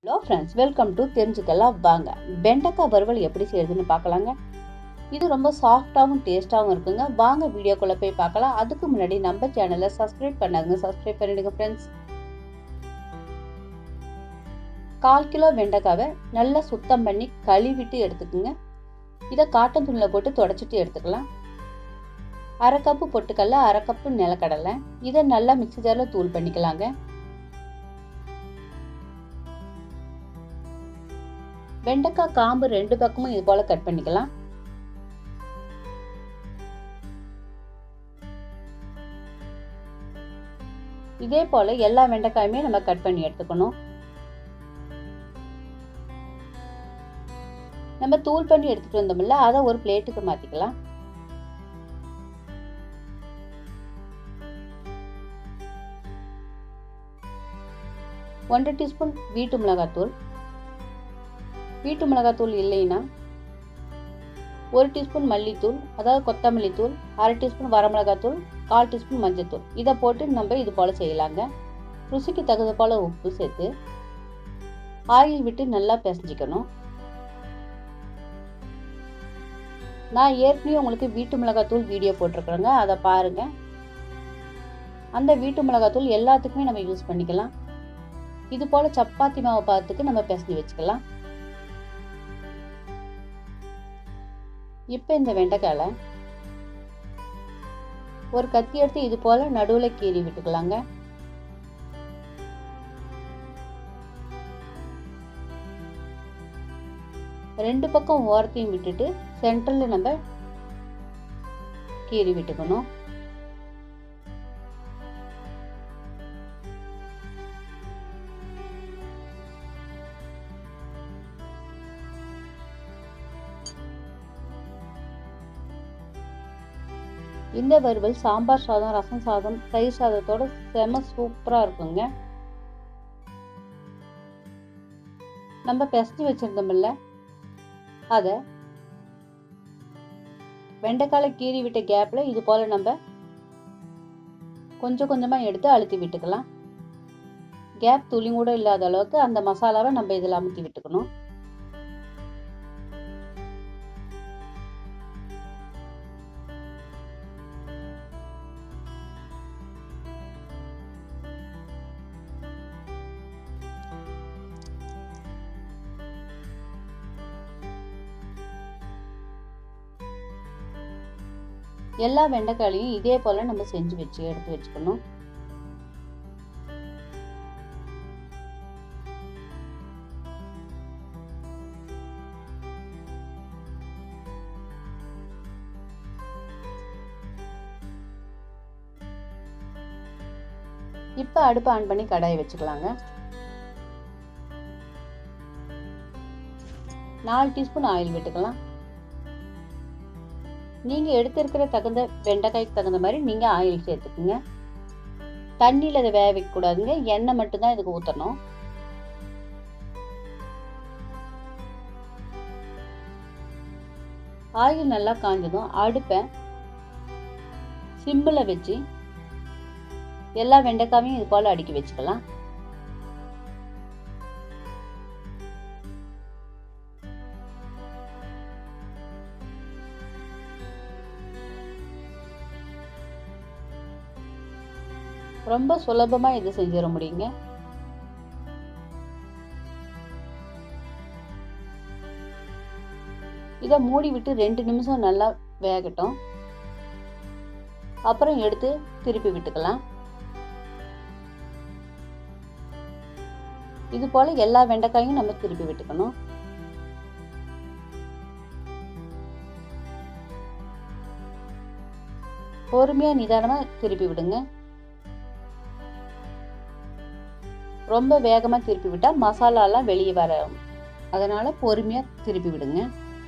hello friends welcome to தெரிஞ்சுக்கலாம் வாங்க வெண்டைக்காய் வறுவல் எப்படி செய்யறதுன்னு பார்க்கலாங்க இது ரொம்ப சாஃப்டாகவும் டேஸ்ட்டாகவும் இருக்குங்க வாங்க வீடியோக்குள்ளே போய் பார்க்கலாம் அதுக்கு முன்னாடி நம்ம சேனலை சப்ஸ்கிரைப் பண்ணாதுங்க சப்ஸ்கிரைப் பண்ணிடுங்க ஃப்ரெண்ட்ஸ் கால் கிலோ வெண்டைக்காவை நல்லா சுத்தம் பண்ணி கழுவிட்டு எடுத்துக்கோங்க இதை காட்டன் துணியில் போட்டு தொடச்சிட்டு எடுத்துக்கலாம் அரை கப்பு பொட்டுக்கடல அரை கப்பு நிலக்கடலை இதை நல்லா மிக்சி ஜாரில் தூள் பண்ணிக்கலாங்க வெண்டைக்காய் காம்பு ரெண்டு பக்கமும் இது போல கட் பண்ணிக்கலாம் இதே போல எல்லா வெண்டைக்காயுமே நம்ம கட் பண்ணி எடுத்துக்கணும் நம்ம தூள் பண்ணி எடுத்துட்டு வந்தோம்ல அதை ஒரு பிளேட்டுக்கு மாத்திக்கலாம் ஒன்றரை டீஸ்பூன் வீட்டு மிளகாத்தூள் வீட்டு மிளகாத்தூள் இல்லைன்னா ஒரு டீஸ்பூன் மல்லித்தூள் அதாவது கொத்தமல்லி தூள் அரை டீஸ்பூன் வரமிளகாத்தூள் கால் டீஸ்பூன் மஞ்சத்தூள் இதை போட்டு நம்ம இது போல் செய்யலாங்க ருசிக்கு தகுந்த போல் உப்பு சேர்த்து ஆயில் விட்டு நல்லா பிசைஞ்சிக்கணும் நான் ஏற்கனவே உங்களுக்கு வீட்டு மிளகாத்தூள் வீடியோ போட்டிருக்கிறேங்க அதை பாருங்கள் அந்த வீட்டு மிளகாத்தூள் எல்லாத்துக்குமே நம்ம யூஸ் பண்ணிக்கலாம் இது போல் சப்பாத்தி மாவு பார்த்துக்கு நம்ம பிசைஞ்சு வச்சுக்கலாம் இப்போ இந்த வெண்டைக்காயில் ஒரு கத்தி எடுத்து இது போல் நடுவில் கீறி விட்டுக்கலாங்க ரெண்டு பக்கம் ஓரத்தையும் விட்டுட்டு சென்டரில் நம்ம கீறி விட்டுக்கணும் இந்த வறுவல் சாம்பார் சாதம் ரசம் சாதம் தயிர் சாதத்தோட செம சூப்பராக இருக்குங்க நம்ம பிசைஞ்சு வச்சிருந்தோம்ல அதை வெண்டைக்காலை கீறி விட்ட கேப்பில் இது போல் நம்ம கொஞ்சம் கொஞ்சமாக எடுத்து அழுத்தி விட்டுக்கலாம் கேப் துளி கூட இல்லாத அளவுக்கு அந்த மசாலாவை நம்ம இதில் அமுத்தி விட்டுக்கணும் எல்லா வெண்டைக்காயையும் இதே போல் நம்ம செஞ்சு வச்சு எடுத்து வச்சுக்கணும் இப்போ அடுப்பு ஆன் பண்ணி கடாயை வச்சுக்கலாங்க நாலு டீஸ்பூன் ஆயில் விட்டுக்கலாம் நீங்கள் எடுத்திருக்கிற தகுந்த வெண்டைக்காய்க்கு தகுந்த மாதிரி நீங்கள் ஆயில் சேர்த்துக்குங்க தண்ணியில் அதை வேக வைக்கக்கூடாதுங்க எண்ணெய் மட்டும்தான் இதுக்கு ஊற்றணும் ஆயில் நல்லா காஞ்சதும் அடுப்பை சிம்மில் வச்சு எல்லா வெண்டைக்காயும் இது போல் அடுக்கி வச்சுக்கலாம் ரொம்ப சுலபமாக இது செஞ்சிட முடியுங்க இதை மூடி விட்டு ரெண்டு நிமிஷம் நல்லா வேகட்டும் அப்புறம் எடுத்து திருப்பி விட்டுக்கலாம் இது போல எல்லா வெண்டைக்காயும் நம்ம திருப்பி விட்டுக்கணும் பொறுமையாக நிதானமாக திருப்பி விடுங்க ரொம்ப வேகமாக திருப்பி விட்டால் மசாலாலாம் வெளியே வர அதனால் பொறுமையாக திருப்பி விடுங்க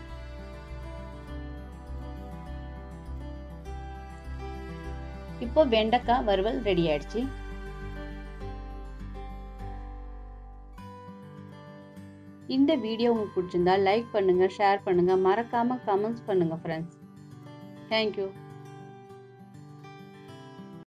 இப்போ வெண்டைக்காய் வறுவல் ரெடி ஆயிடுச்சு இந்த வீடியோ உங்களுக்கு பிடிச்சிருந்தா லைக் பண்ணுங்கள் ஷேர் பண்ணுங்கள் மறக்காமல் கமெண்ட்ஸ் பண்ணுங்கள் ஃப்ரெண்ட்ஸ் தேங்க்யூ